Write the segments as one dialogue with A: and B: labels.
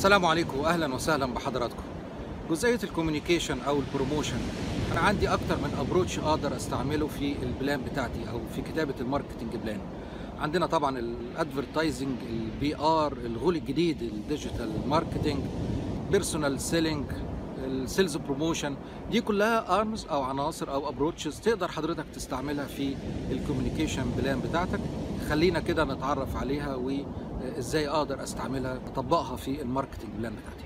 A: السلام عليكم واهلا وسهلا بحضراتكم جزئيه الكوميونيكيشن او البروموشن انا عندي اكتر من ابروتش اقدر استعمله في البلان بتاعتي او في كتابه الماركتنج بلان عندنا طبعا الادفرتايزنج البي ار الغول الجديد الديجيتال ماركتنج بيرسونال سيلينج السيلز بروموشن دي كلها ارمز او عناصر او ابروتشز تقدر حضرتك تستعملها في الكوميونيكيشن بلان بتاعتك خلينا كده نتعرف عليها وازاي اقدر استعملها اطبقها في الماركتنج بلان بتاعتي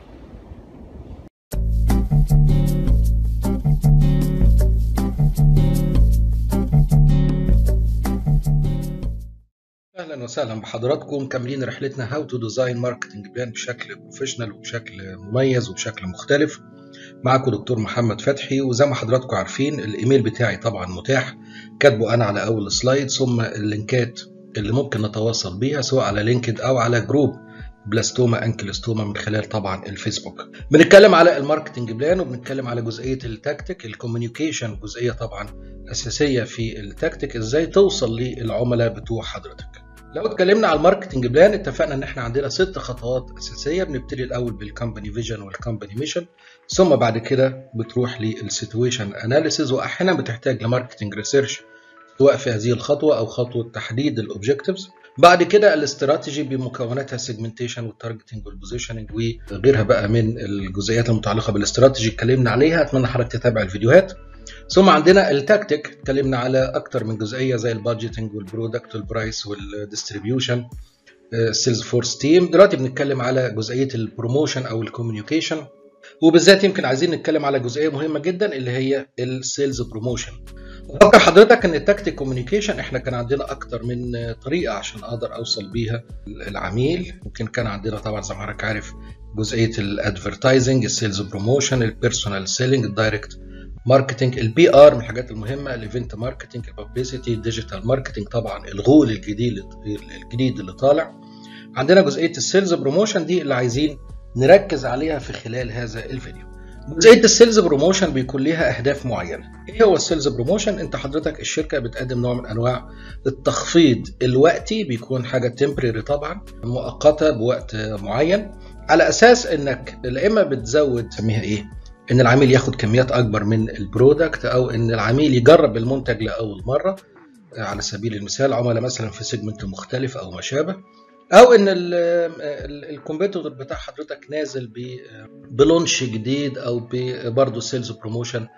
A: اهلا وسهلا بحضراتكم مكملين رحلتنا هاو تو ديزاين ماركتنج بلان بشكل بروفيشنال وبشكل مميز وبشكل مختلف معاكم دكتور محمد فتحي وزي ما حضراتكم عارفين الايميل بتاعي طبعا متاح كاتبه انا على اول سلايد ثم اللينكات اللي ممكن نتواصل بيها سواء على لينكد او على جروب بلاستوما انكلستوما من خلال طبعا الفيسبوك بنتكلم على الماركتنج بلان وبنتكلم على جزئيه التكتيك الكوميونيكيشن جزئيه طبعا اساسيه في التكتيك ازاي توصل للعملاء بتوع حضرتك لو اتكلمنا على الماركتنج بلان اتفقنا ان احنا عندنا ست خطوات اساسيه بنبتدي الاول بالكمباني فيجن والكمباني ميشن ثم بعد كده بتروح للسيتويشن اناليسيز واحيانا بتحتاج لماركتنج ريسيرش سواء في هذه الخطوه او خطوه تحديد الاوبجكتيفز بعد كده الاستراتيجي بمكوناتها السيجمنتيشن والتارجتنج والبوزيشننج وغيرها بقى من الجزئيات المتعلقه بالاستراتيجي اتكلمنا عليها اتمنى حضرتك تتابع الفيديوهات ثم عندنا التكتيك اتكلمنا على اكتر من جزئيه زي البادجيتنج والبرودكت والبرايس والديستريبيوشن السيلز فورس تيم دلوقتي بنتكلم على جزئيه البروموشن او الكوميونيكيشن وبالذات يمكن عايزين نتكلم على جزئيه مهمه جدا اللي هي السيلز بروموشن فكر حضرتك ان التكتيك كوميونيكيشن احنا كان عندنا اكتر من طريقه عشان اقدر اوصل بيها العميل ممكن كان عندنا طبعا زي ما حضرتك عارف جزئيه الادفرتايزنج السيلز بروموشن البيرسونال سيلينج الدايركت ماركتنج البي ار من الحاجات المهمه الايفنت ماركتنج الببليستي الديجيتال ماركتنج طبعا الغول الجديد الجديد اللي طالع عندنا جزئيه السيلز بروموشن دي اللي عايزين نركز عليها في خلال هذا الفيديو جزئيه السيلز بروموشن بيكون ليها اهداف معينه ايه هو السيلز بروموشن انت حضرتك الشركه بتقدم نوع من انواع التخفيض الوقتي بيكون حاجه تمبرري طبعا مؤقته بوقت معين على اساس انك لا اما بتزود سميها ايه ان العميل ياخد كميات اكبر من البرودكت او ان العميل يجرب المنتج لاول مره على سبيل المثال عملاء مثلا في سيجمنت مختلف او ما شابه او ان الكومبيتيتور بتاع حضرتك نازل بلونش جديد او برضه سيلز بروموشن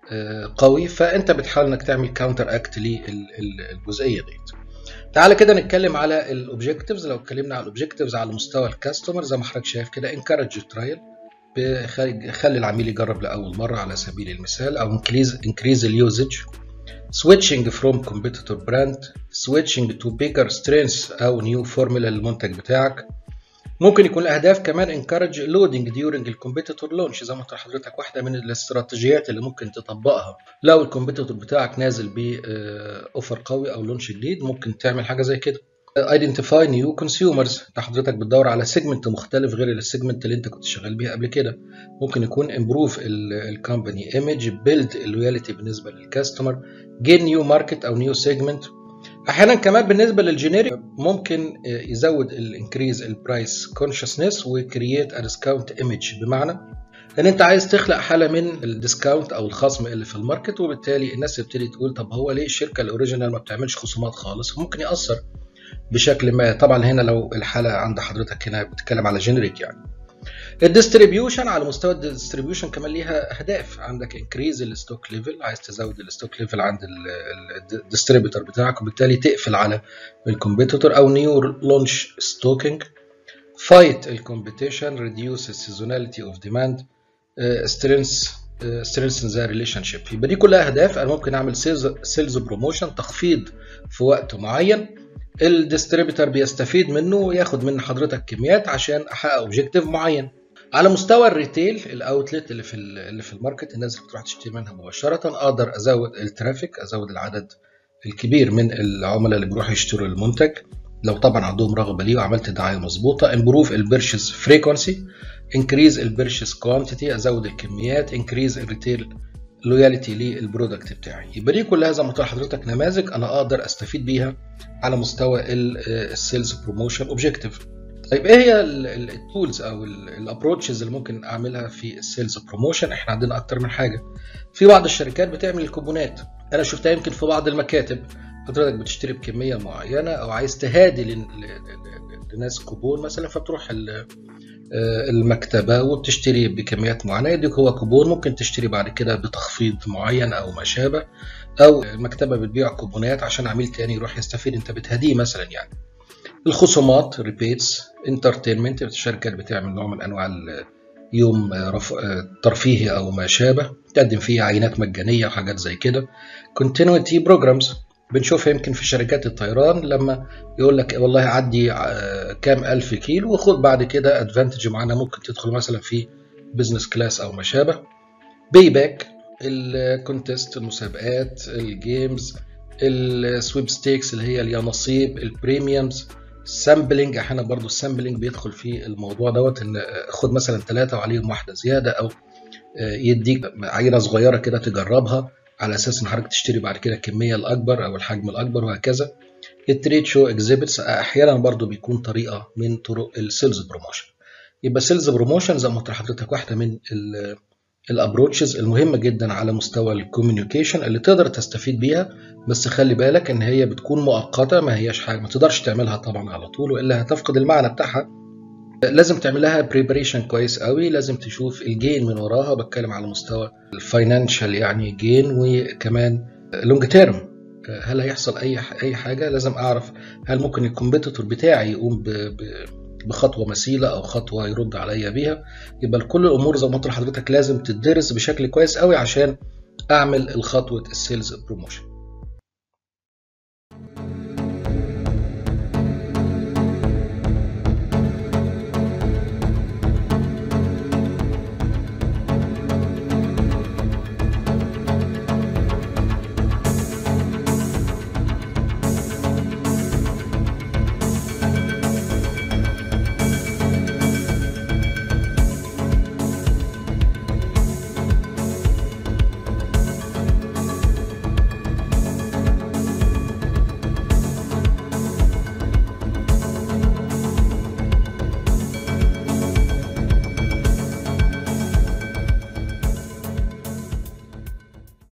A: قوي فانت بتحاول انك تعمل كاونتر اكت للجزئيه ديت تعالى كده نتكلم على الاوبجكتيفز لو اتكلمنا على الاوبجكتيفز على مستوى الكاستمر زي ما حضرتك شايف كده انكارج ترايل خلي العميل يجرب لاول مره على سبيل المثال او انكريز انكريز اليوزج switching from competitor brand switching to bigger strengths او new formula للمنتج بتاعك ممكن يكون الاهداف كمان encourage loading during الكومبيتيتور launch زي ما قلت لحضرتك واحده من الاستراتيجيات اللي ممكن تطبقها لو الكومبيتيتور بتاعك نازل باوفر قوي او لونش جديد ممكن تعمل حاجه زي كده identify new consumers انت حضرتك بتدور على سيجمنت مختلف غير السيجمنت اللي انت كنت شغال بيها قبل كده ممكن يكون improve الكومباني ايمج build اللويالتي بالنسبه للكاستمر gain new market او new segment احيانا كمان بالنسبه للجينيريك ممكن يزود الانكريز البرايس كونشسنس وكرييت ديسكاونت ايمج بمعنى ان انت عايز تخلق حاله من الديسكاونت او الخصم اللي في الماركت وبالتالي الناس تبتدي تقول طب هو ليه الشركه الاوريجينال ما بتعملش خصومات خالص ممكن ياثر بشكل ما طبعا هنا لو الحاله عند حضرتك هنا بتتكلم على جينيريك يعني الديستريبيوشن على مستوى الديستريبيوشن كمان ليها اهداف عندك انكريز الستوك ليفل عايز تزود الستوك ليفل عند الديستريبيوتور بتاعك وبالتالي تقفل على الكومبيتيتور او نيو لونش ستوكينج فايت الكومبيتيشن ريديوس السيزوناليتي اوف ديماند سترينث سترينث ذا ريليشن شيب يبقى دي كلها اهداف انا ممكن اعمل سيلز سيلز بروموشن تخفيض في وقت معين الديستريبيتور بيستفيد منه وياخد من حضرتك كميات عشان احقق اوبجيكتيف معين على مستوى الريتيل الاوتلت اللي في اللي في الماركت الناس اللي بتروح تشتري منها مباشره اقدر ازود الترافيك ازود العدد الكبير من العملاء اللي بيروحوا يشتروا المنتج لو طبعا عندهم رغبه ليه وعملت دعايه مظبوطه امبروف البيرشيز فريكونسي انكريز البيرشيز كوانتيتي ازود الكميات انكريز الريتيل لويالتي للبرودكت بتاعي يبقى دي كلها زي ما قلت لحضرتك نماذج انا اقدر استفيد بيها على مستوى السيلز بروموشن اوبجيكتيف طيب ايه هي التولز او الابروتشز اللي ممكن اعملها في السيلز بروموشن احنا عندنا اكتر من حاجه في بعض الشركات بتعمل الكوبونات انا شفتها يمكن في بعض المكاتب حضرتك بتشتري بكميه معينه او عايز تهادي لناس كوبون مثلا فبتروح المكتبه وبتشتري بكميات معينه يديك هو كوبون ممكن تشتري بعد كده بتخفيض معين او ما شابه او المكتبه بتبيع كوبونات عشان عميل تاني يروح يستفيد انت بتهديه مثلا يعني الخصومات ريبيتس انترتينمنت الشركات بتعمل نوع من انواع يوم رف... ترفيهي او ما شابه تقدم فيه عينات مجانيه وحاجات زي كده كونتينيوتي بروجرامز بنشوفها يمكن في شركات الطيران لما يقول لك والله عدي كام الف كيلو وخد بعد كده ادفانتج معانا ممكن تدخل مثلا في بزنس كلاس او ما شابه باي باك الكونتست المسابقات الجيمز السويب ستيكس اللي هي اليانصيب البريميومز سامبلنج احيانا برضو السامبلنج بيدخل في الموضوع دوت ان خد مثلا ثلاثه وعليهم واحده زياده او يديك عينه صغيره كده تجربها على اساس ان حضرتك تشتري بعد كده الكميه الاكبر او الحجم الاكبر وهكذا التريد شو اكزيبتس احيانا برضو بيكون طريقه من طرق السيلز بروموشن يبقى سيلز بروموشن زي ما قلت لحضرتك واحده من الابروتشز المهمه جدا على مستوى الكوميونيكيشن اللي تقدر تستفيد بيها بس خلي بالك ان هي بتكون مؤقته ما هياش حاجه ما تقدرش تعملها طبعا على طول والا هتفقد المعنى بتاعها لازم تعمل لها بريبريشن كويس قوي لازم تشوف الجين من وراها بتكلم على مستوى الفاينانشال يعني جين وكمان لونج تيرم هل هيحصل اي اي حاجه لازم اعرف هل ممكن الكومبيتيتور بتاعي يقوم ب... ب... بخطوه مثيله او خطوه يرد عليا بيها يبقى كل الامور زي ما قلت لحضرتك لازم تدرس بشكل كويس قوي عشان اعمل الخطوه السيلز بروموشن